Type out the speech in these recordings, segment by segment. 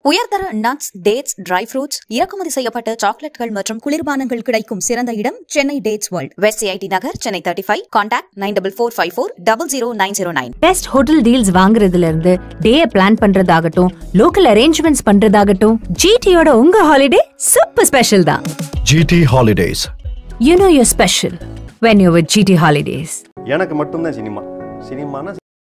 உயர்தர nuts dates dry fruits இறக்குமதி செய்யப்பட்ட சாக்லேட்கள் மற்றும் குளிர்பானங்கள் கிடைக்கும் சிறந்த இடம் Chennai dates world west IT நகர் Chennai thirty five contact nine double four five four double zero nine zero nine best hotel deals வாங்குறதுல இருந்து டே பிளான் பண்றதாகட்டும் லோக்கல் அரேஞ்ச்மெண்ட்ஸ் பண்றதாகட்டும் ஜிடியோட உங்க ஹாலிடே சூப்பர் ஸ்பெஷல் தான் GT Holidays. You know your special when you with GT holidays எனக்கு மட்டும்தான் cinema சினிமானா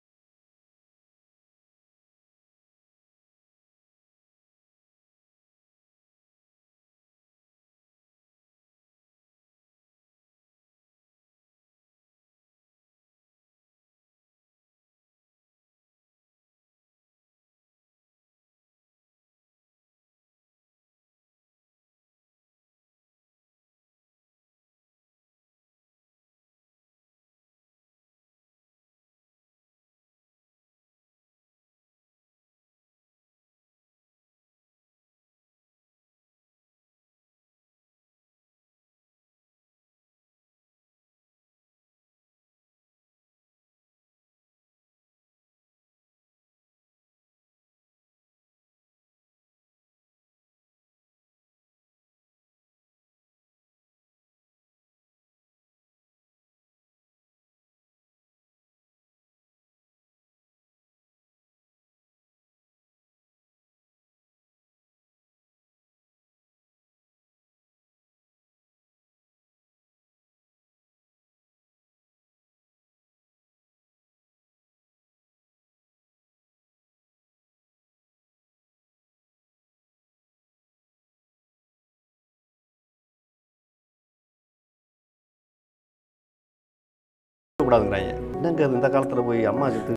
கூடாதுங்கிறாங்க என்னங்க அது இந்த காலத்துல போய் அம்மா செத்து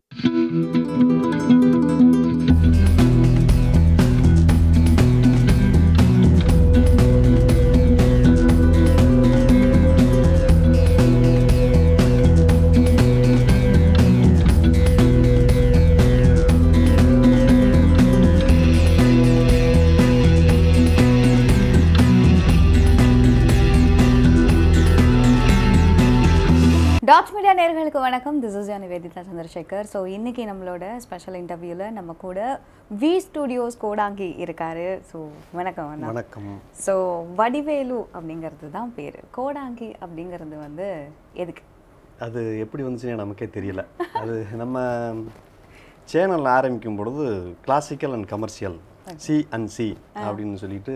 டாட் மீடியா நேர்களுக்கு வணக்கம் this is ya Nivedita Chandrasekhar so இன்னைக்கு நம்மளோட ஸ்பெஷல் இன்டர்வியூவில் நம்ம கூட வி ஸ்டுடியோஸ் கோடாங்கி இருக்காரு ஸோ வணக்கம் அண்ணா வணக்கம் ஸோ வடிவேலு அப்படிங்கிறது தான் பேர் கோடாங்கி அப்படிங்கிறது வந்து எதுக்கு அது எப்படி வந்துச்சுன்னு நமக்கே தெரியல அது நம்ம சேனல் ஆரம்பிக்கும் பொழுது classical and commercial C and C அப்படின்னு சொல்லிட்டு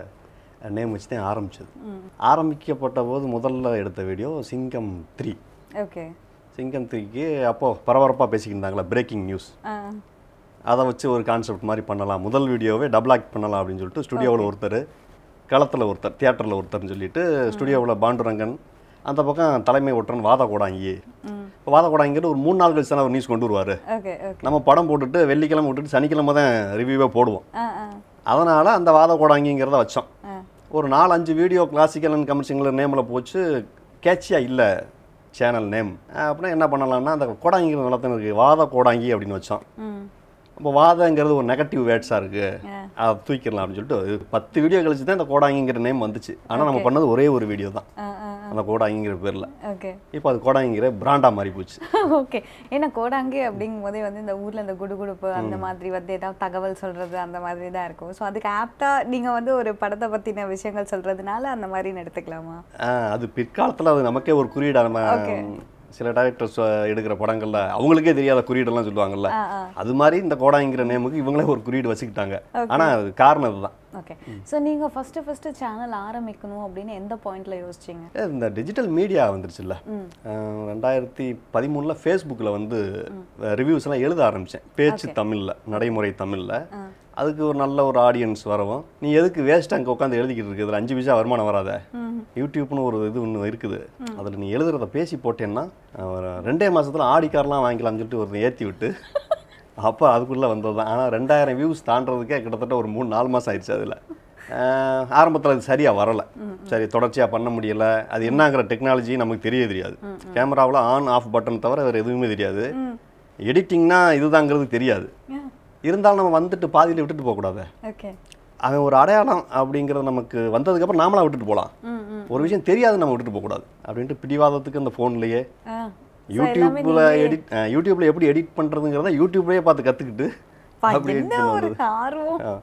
நேம் வச்சு தான் ஆரம்பிச்சது ஆரம்பிக்கப்பட்ட போது முதல்ல எடுத்த வீடியோ சிங்கம் த்ரீ ஓகே சிங்கம் த்ரீக்கு அப்போது பரபரப்பாக பேசிக்கிட்டு இருந்தாங்களா பிரேக்கிங் நியூஸ் அதை வச்சு ஒரு கான்செப்ட் மாதிரி பண்ணலாம் முதல் வீடியோவே டபுள் ஆக்ட் பண்ணலாம் அப்படின்னு சொல்லிட்டு ஸ்டுடியோவில் ஒருத்தர் களத்தில் ஒருத்தர் தியேட்டரில் ஒருத்தர்னு சொல்லிட்டு ஸ்டுடியோவில் பாண்டுரங்கன் அந்த பக்கம் தலைமை ஒற்றன் வாத கோடாங்கி இப்போ வாத கோடாங்கிட்டு ஒரு மூணு நாள் கழிச்சு தானே ஒரு நியூஸ் கொண்டு வருவார் ஓகே ஓகே நம்ம படம் போட்டுட்டு வெள்ளிக்கிழமை விட்டுட்டு சனிக்கிழமை தான் ரிவ்யூவே போடுவோம் ஆ ஆ அதனால் அந்த வாத கோடாங்கிங்கிறத வச்சோம் ஆ. ஒரு நாலு அஞ்சு வீடியோ கிளாசிக்கல் அண்ட் கமர்ஷியல் நேமில் போச்சு கேட்சியாக இல்லை சேனல் நேம் அப்படின்னா என்ன பண்ணலாம்னா அந்த கோடாங்கிங்கிற நிலத்தின இருக்குது வாத கோடாங்கி அப்படின்னு வச்சோம் ம் இப்போ வாதங்கிறது ஒரு நெகட்டிவ் வேர்ட்ஸாக இருக்குது ஆ. அதை தூக்கிடலாம் அப்படின்னு சொல்லிட்டு இது பத்து வீடியோ கழிச்சு தான் இந்த கோடாங்கிங்கிற நேம் வந்துச்சு ஆனால் நம்ம பண்ணது ஒரே ஒரு வீடியோ தான் ஆ ஆ அந்த கோடாங்கிங்கிற பேரில் ஓகே இப்போ அது கோடாங்கிற பிராண்டாக மாறி போச்சு ஓகே ஏன்னா கோடாங்கி அப்படிங்கும் போதே வந்து இந்த ஊர்ல இந்த குடுகுடுப்பு அந்த மாதிரி வந்து ஏதாவது தகவல் சொல்றது அந்த மாதிரி தான் இருக்கும் ஸோ அதுக்கு ஆப்டா நீங்க வந்து ஒரு படத்தை பத்தின விஷயங்கள் சொல்றதுனால அந்த மாதிரி எடுத்துக்கலாமா ஆ, அது பிற்காலத்தில் அது நமக்கே ஒரு குறியீடாக நம்ம Okay. சில டைரக்டர்ஸ் எடுக்கிற படங்கள்ல அவங்களுக்கே தெரியாத குறியீடெல்லாம் சொல்லுவாங்கல்ல ஆ ஆ அது மாதிரி இந்த கோடாங்கிற நேமுக்கு இவங்களே ஒரு குறியீடு வச்சுக்கிட்டாங்க ஆனால் அது காரணம் இதுதான் ஓகே ஸோ நீங்க ஃபர்ஸ்ட் ஃபர்ஸ்ட் சேனல் ஆரம்பிக்கணும் அப்படின்னு எந்த பாயிண்ட்ல யோசிச்சீங்க ஏ, இந்த டிஜிட்டல் மீடியா வந்துருச்சுல்ல அஹ், ரெண்டாயிரத்தி பதிமூணில் ஃபேஸ்புக்கில் வந்து ரிவ்யூஸ் எல்லாம் எழுத ஆரம்பித்தேன் பேச்சு தமிழில் நடைமுறை தமிழில் அதுக்கு ஒரு நல்ல ஒரு ஆடியன்ஸ் வரவும் நீ எதுக்கு வேஸ்ட் அங்கே உட்காந்து எழுதிக்கிட்டு இருக்கு இதில் அஞ்சு பைசா வருமானம் வராத யூடியூப்னு ஒரு இது ஒன்று இருக்குது அதில் நீ எழுதுறத பேசி போட்டேன்னா அஹ், ஒரு ரெண்டே மாசத்துல ஆடி கார்லாம் வாங்கிக்கலாம்னு சொல்லிட்டு ஒரு ஏற்றி விட்டு அப்போ அதுக்குள்ளே வந்தது தான் ஆனால் ரெண்டாயிரம் வியூஸ் தாண்டறதுக்கே கிட்டத்தட்ட ஒரு மூணு நாலு மாதம் ஆயிடுச்சு அதில் ஆரம்பத்தில் அது சரியாக வரலை சரி தொடர்ச்சியாக பண்ண முடியல அது என்னங்கிற டெக்னாலஜி நமக்கு தெரிய தெரியாது கேமராவில் ஆன் ஆஃப் பட்டன் தவிர வேறு எதுவுமே தெரியாது எடிட்டிங்னா இதுதாங்கிறது தெரியாது இருந்தாலும் நம்ம வந்துட்டு பாதியில் விட்டுட்டு போகக்கூடாது ஓகே அவன் ஒரு அடையாளம் அப்படிங்கிறது நமக்கு வந்ததுக்கப்புறம் நாமளா விட்டுட்டு போகலாம் ம் ம் ஒரு விஷயம் தெரியாது நம்ம விட்டுட்டு போகக்கூடாது அப்படின்ட்டு பிடிவாதத்துக்கு அந்த ஃபோன்லேயே ஆ யூடியூப்ல எடிட் யூடியூப்ல எப்படி எடிட் பண்றதுங்கிறத யூடியூப்லயே பார்த்து கத்துக்கிட்டு பா, அப்படி edit என்ன பண்ண ஒரு வந்தது. ஆர்வம் ஆ.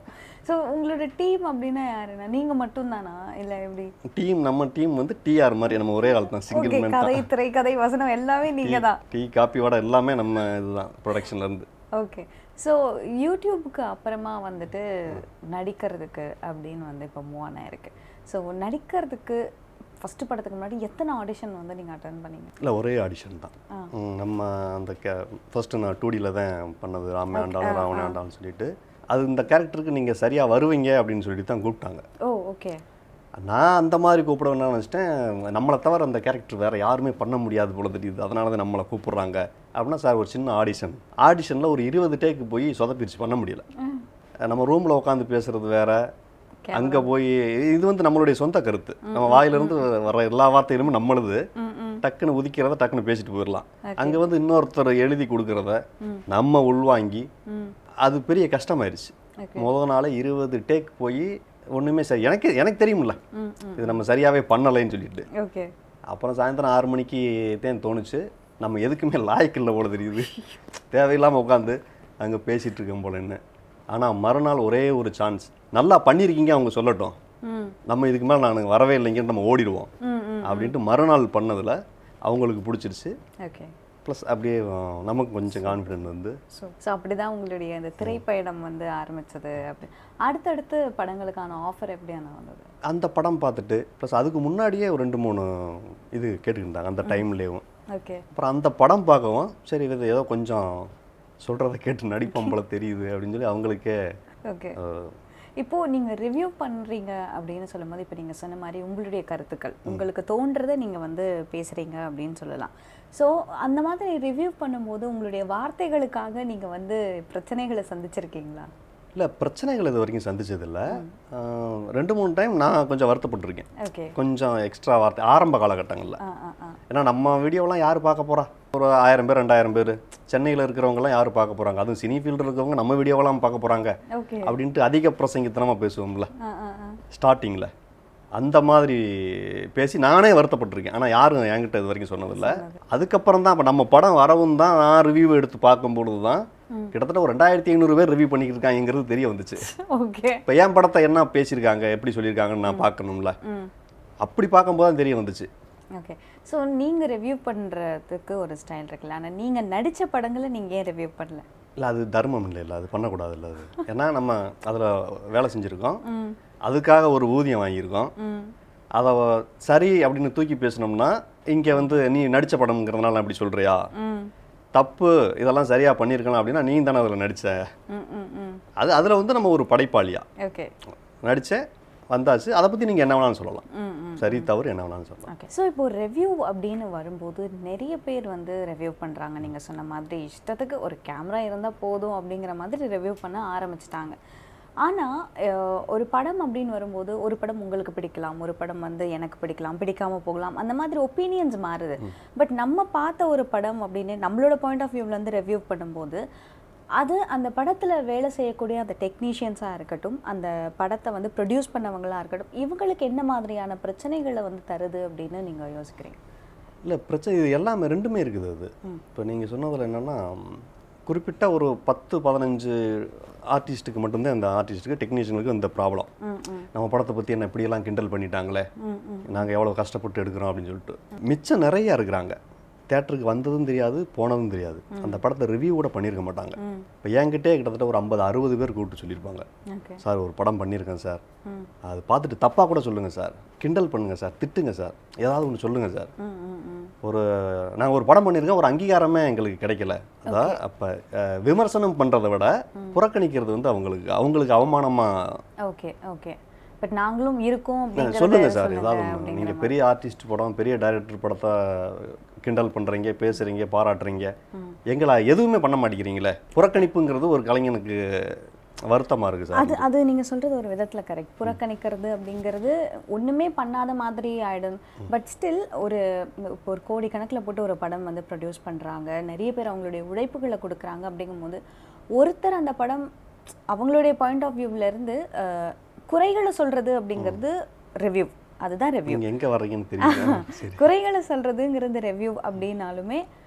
ஸோ உங்களோட டீம் அப்படின்னா யாருன்னா நீங்க மட்டும்தானா இல்ல எப்படி டீம் நம்ம டீம் வந்து டிஆர் மாதிரி நம்ம ஒரே ஆள் தான் சிங்கிள் ஓகே மேன் கதை திரைக்கதை வசனம் எல்லாமே நீங்க தான் டீ காப்பி வடை எல்லாமே நம்ம இதுதான் ப்ரொடக்ஷன்ல இருந்து ஓகே ஸோ யூடியூபுக்கு அப்புறமா வந்துட்டு நடிக்கிறதுக்கு அப்படின்னு வந்து இப்போ மூவ் ஆனா இருக்கு ஸோ நடிக்கிறதுக்கு ஃபர்ஸ்ட் படத்துக்கு முன்னாடி எத்தனை ஆடிஷன் வந்து நீங்க அட்டன் பண்ணீங்க இல்லை ஒரே ஆடிஷன் தான் ம், நம்ம அந்த கே ஃபர்ஸ்ட் நான் டூடியில் தான் பண்ணது ராமே ஆண்டாலும் ராவண ஆண்டாலும் சொல்லிட்டு அது இந்த கேரக்டருக்கு நீங்கள் சரியாக வருவீங்க அப்படின்னு சொல்லிட்டு தான் கூப்பிட்டாங்க ஓ ஓகே நான் அந்த மாதிரி கூப்பிட வேணாம்னு நினச்சிட்டேன் நம்மளை தவிர அந்த கேரக்டர் வேறு யாருமே பண்ண முடியாது போல தெரியுது அதனால தான் நம்மளை கூப்பிடுறாங்க அப்படின்னா சார் ஒரு சின்ன ஆடிஷன் ஆடிஷனில் ஒரு இருபது டேக்கு போய் சொதப்பிரிச்சு பண்ண முடியல நம்ம ரூமில் உட்காந்து பேசுறது வேற அங்கே போய் இது வந்து நம்மளுடைய சொந்த கருத்து நம்ம வாயிலிருந்து வர எல்லா வார்த்தையிலுமே நம்மளுது டக்குன்னு உதிக்கிறத டக்குன்னு பேசிட்டு போயிடலாம் அங்கே வந்து இன்னொருத்தர் எழுதி கொடுக்கறத நம்ம உள்வாங்கி அது பெரிய கஷ்டமாயிருச்சு முதல் நாளே இருபது டேக் போய் ஒன்றுமே சரி எனக்கு எனக்கு தெரியும்ல இது நம்ம சரியாகவே பண்ணலைன்னு சொல்லிட்டு ஓகே அப்புறம் சாயந்தரம் ஆறு மணிக்கு தான் தோணுச்சு நம்ம எதுக்குமே லாய்க்கு இல்லை போல தெரியுது தேவையில்லாமல் உட்காந்து அங்கே பேசிகிட்டு இருக்கேன் போலன்னு ஆனால் மறுநாள் ஒரே ஒரு சான்ஸ் நல்லா பண்ணியிருக்கீங்க அவங்க சொல்லட்டும் ம் நம்ம இதுக்கு மேலே நான் வரவே இல்லைங்கன்னு நம்ம ஓடிடுவோம் ம் ம் அப்படின்ட்டு மறுநாள் பண்ணதில் அவங்களுக்கு பிடிச்சிருச்சு ஓகே ப்ளஸ் அப்படியே அஹ், நமக்கு கொஞ்சம் கான்ஃபிடென்ட் வந்து ஸோ ஸோ அப்படிதான் உங்களுடைய அந்த திரைப்பயணம் வந்து ஆரம்பிச்சது அப்படி அடுத்தடுத்து படங்களுக்கான ஆஃபர் எப்படியான வந்தது அந்த படம் பார்த்துட்டு ப்ளஸ் அதுக்கு முன்னாடியே ஒரு ரெண்டு மூணு இது கேட்டுக்கிட்டாங்க அந்த டைம்லேயும் ஓகே அப்புறம் அந்த படம் பார்க்கவும் சரி இது ஏதோ கொஞ்சம் சொல்கிறத கேட்டு நடிப்போம் போல தெரியுது அப்படின்னு சொல்லி அவங்களுக்கே ஓகே அஹ், இப்போ நீங்க ரிவ்யூ பண்றீங்க அப்படின்னு சொல்லும்போது இப்போ நீங்க சொன்ன மாதிரி உங்களுடைய கருத்துக்கள் உங்களுக்கு தோன்றதை நீங்க வந்து பேசுறீங்க அப்படின்னு சொல்லலாம் ஸோ அந்த மாதிரி ரிவ்யூ பண்ணும்போது உங்களுடைய வார்த்தைகளுக்காக நீங்க வந்து பிரச்சனைகளை சந்திச்சிருக்கீங்களா இல்லை பிரச்சனைகள் இது வரைக்கும் சந்திச்சதில்லை அஹ், ரெண்டு மூணு டைம் நான் கொஞ்சம் வருத்தப்பட்டிருக்கேன் ஓகே கொஞ்சம் எக்ஸ்ட்ரா வார்த்தை ஆரம்ப காலகட்டங்களில் ஆ ஆ ஆ ஏன்னா நம்ம வீடியோலாம் யார் பார்க்க போறா ஒரு ஆயிரம் பேர் ரெண்டாயிரம் பேர் சென்னையில் இருக்கிறவங்கலாம் யார் பார்க்க போகிறாங்க அதுவும் சினி ஃபீல்டில் இருக்கிறவங்க நம்ம வீடியோவெல்லாம் பார்க்க போகிறாங்க ஓகே அப்படின்ட்டு அதிக பிரசங்கித்தனமாக பேசுவோம்ல ஆ ஆ ஆ ஸ்டார்டிங்கில் அந்த மாதிரி பேசி நானே வருத்தப்பட்டிருக்கேன் ஆனால் யாரும் என்கிட்ட இது வரைக்கும் சொன்னதில்லை அதுக்கப்புறம் தான் இப்போ நம்ம படம் வரவும் தான் நான் ரிவ்யூ எடுத்து பார்க்கும்பொழுது தான் கிட்டத்தட்ட ஒரு ரெண்டாயிரத்தி ஐநூறு பேர் ரிவ்யூ பண்ணிக்கிட்டு இருக்காங்கிறது தெரிய வந்துச்சு ஓகே இப்போ என் படத்தை என்ன பேசியிருக்காங்க எப்படி சொல்லியிருக்காங்கன்னு நான் பார்க்கணும்ல ம் அப்படி பார்க்கும்போது தான் தெரிய வந்துச்சு ஓகே ஸோ நீங்க ரிவ்யூ பண்றதுக்கு ஒரு ஸ்டைல் இருக்குல்ல ஆனா நீங்க நடிச்ச படங்களை நீங்க ஏன் ரிவ்யூ பண்ணல இல்லை அது தர்மம் இல்லை இல்லை அது பண்ணக்கூடாதுல்ல அது ஏன்னா நம்ம அதில் வேலை செஞ்சுருக்கோம் அதுக்காக ஒரு ஊதியம் வாங்கியிருக்கோம் ம் அதை சரி அப்படின்னு தூக்கி பேசினோம்னா இங்கே வந்து நீ நடித்த படம்ங்கிறதுனால நான் இப்படி சொல்கிறியா ம் தப்பு இதெல்லாம் சரியாக பண்ணியிருக்கலாம் அப்படின்னா நீ தானே அதில் நடித்த ம் ம் ம் அது அதில் வந்து நம்ம ஒரு படைப்பாளியா ஓகே நடித்தேன் வந்தாச்சு அதை பற்றி நீங்கள் என்ன வேணாலும் சொல்லலாம் ம் ம் சரி தவறு என்ன வேணாலும் சொல்லலாம் ஓகே ஸோ இப்போ ரிவ்யூ அப்படின்னு வரும்போது நிறைய பேர் வந்து ரிவ்யூ பண்ணுறாங்க நீங்கள் சொன்ன மாதிரி இஷ்டத்துக்கு ஒரு கேமரா இருந்தால் போதும் அப்படிங்கிற மாதிரி ரிவ்யூ பண்ண ஆரம்பிச்சிட்டாங்க ஆனால் ஒரு படம் அப்படின்னு வரும்போது ஒரு படம் உங்களுக்கு பிடிக்கலாம் ஒரு படம் வந்து எனக்கு பிடிக்கலாம் பிடிக்காம போகலாம் அந்த மாதிரி ஒப்பீனியன்ஸ் மாறுது பட் நம்ம பார்த்த ஒரு படம் அப்படின்னு நம்மளோட பாயிண்ட் ஆஃப் வியூவிலேருந்து ரிவ்யூ பண்ணும்போது அது அந்த படத்தில் வேலை செய்யக்கூடிய அந்த டெக்னீஷியன்ஸாக இருக்கட்டும் அந்த படத்தை வந்து ப்ரொடியூஸ் பண்ணவங்களா இருக்கட்டும் இவங்களுக்கு என்ன மாதிரியான பிரச்சனைகளை வந்து தருது அப்படின்னு நீங்கள் யோசிக்கிறீங்க இல்லை பிரச்சனை இது எல்லாமே ரெண்டுமே இருக்குது அது இப்போ நீங்கள் சொன்னதில் என்னென்னா குறிப்பிட்ட ஒரு பத்து பதினஞ்சு ஆர்டிஸ்ட்டுக்கு மட்டும்தான் இந்த ஆர்டிஸ்ட்டுக்கு டெக்னீஷியனுக்கு இந்த ப்ராப்ளம் ம் ம் நம்ம படத்தை பற்றி என்ன இப்படியெல்லாம் கிண்டல் பண்ணிட்டாங்களே ம் ம் நாங்கள் எவ்வளோ கஷ்டப்பட்டு எடுக்கிறோம் அப்படின்னு சொல்லிட்டு மிச்சம் நிறைய இருக்கிறாங்க தேட்டருக்கு வந்ததும் தெரியாது போனதும் தெரியாது அந்த படத்தை ரிவ்யூ கூட பண்ணியிருக்க மாட்டாங்க ம் இப்போ என்கிட்டே கிட்டத்தட்ட ஒரு ஐம்பது அறுபது பேர் கூப்பிட்டு சொல்லியிருப்பாங்க ஓகே சார் ஒரு படம் பண்ணியிருக்கேன் சார் ம் அது பார்த்துட்டு தப்பாக கூட சொல்லுங்கள் சார் கிண்டல் பண்ணுங்கள் சார் திட்டுங்க சார் ஏதாவது ஒன்று சொல்லுங்கள் சார் ம் ம் ம் ஒரு நாங்கள் ஒரு படம் பண்ணியிருக்கோம் ஒரு அங்கீகாரமே எங்களுக்கு கிடைக்கல அதான் அப்போ விமர்சனம் பண்ணுறதை விட புறக்கணிக்கிறது வந்து அவங்களுக்கு அவங்களுக்கு அவமானமாக ஓகே ஓகே பட் நாங்களும் இருக்கோம் அப்படிங்கறத சொல்லுங்க சார் சொல்லுங்க ஏதாவது ஒண்ணு. அப்படிங்கிற நீங்க மாதிரி. பெரிய ஆர்டிஸ்ட் படம் பெரிய டைரக்டர் படத்தை கிண்டல் பண்றீங்க பேசுறீங்க பாராட்டுறீங்க எங்களை எதுவுமே பண்ண மாட்டேங்கிறீங்களே புறக்கணிப்புங்கிறது ஒரு கலைஞனுக்கு வருத்தமா இருக்கு சார் அது அது நீங்க சொல்றது ஒரு விதத்துல கரெக்ட் புறக்கணிக்கிறது அப்படிங்கிறது ஒண்ணுமே பண்ணாத மாதிரி ஆயிடும் பட் ஸ்டில் ஒரு இப்போ ஒரு கோடி கணக்குல போட்டு ஒரு படம் வந்து ப்ரொடியூஸ் பண்றாங்க நிறைய பேர் அவங்களுடைய உழைப்புகளை கொடுக்குறாங்க அப்படிங்கும்போது ஒருத்தர் அந்த படம் அவங்களுடைய பாயிண்ட் ஆஃப் வியூல இருந்து அஹ், குறைகளை சொல்றது அப்படிங்கிறது ரிவ்யூ அதுதான் ரிவ்யூ நீங்க எங்க வர்றீங்கன்னு தெரியல சரி குறைகளை சொல்றதுங்கிறது ரிவ்யூ அப்படின்னாலுமே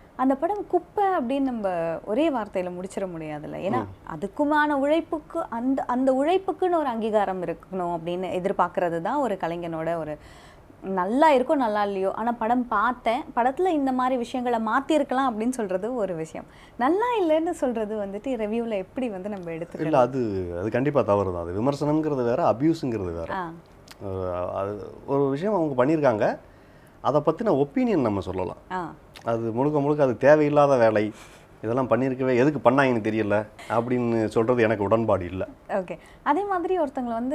அந்த படம் குப்பை அப்படின்னு நம்ம ஒரே வார்த்தையில முடிச்சிட முடியாதுல்ல ஏன்னா அதுக்குமான உழைப்புக்கு அந்த அந்த உழைப்புக்குன்னு ஒரு அங்கீகாரம் இருக்கணும் அப்படின்னு எதிர்பார்க்கறது தான் ஒரு கலைஞனோட ஒரு நல்லா இருக்கோ நல்லா இல்லையோ ஆனா படம் பார்த்தேன் படத்துல இந்த மாதிரி விஷயங்களை மாத்திருக்கலாம் அப்படின்னு சொல்றது ஒரு விஷயம் நல்லா இல்லைன்னு சொல்றது வந்துட்டு ரிவ்யூல எப்படி வந்து நம்ம எடுத்துக்கலாம் இல்லை அது அது கண்டிப்பாக தவறு தான் அது விமர்சனம்ங்கிறது வேற அபியூஸுங்கிறது வேற ஆ அஹ் அது ஒரு விஷயம் அவங்க பண்ணியிருக்காங்க அதை பற்றின ஒப்பீனியன் நம்ம சொல்லலாம் ஆ அது முழுக்க முழுக்க அது தேவையில்லாத வேலை இதெல்லாம் பண்ணியிருக்கவே எதுக்கு பண்ணாங்கன்னு தெரியல அப்படின்னு சொல்கிறது எனக்கு உடன்பாடு இல்லை ஓகே அதே மாதிரி ஒருத்தங்களை வந்து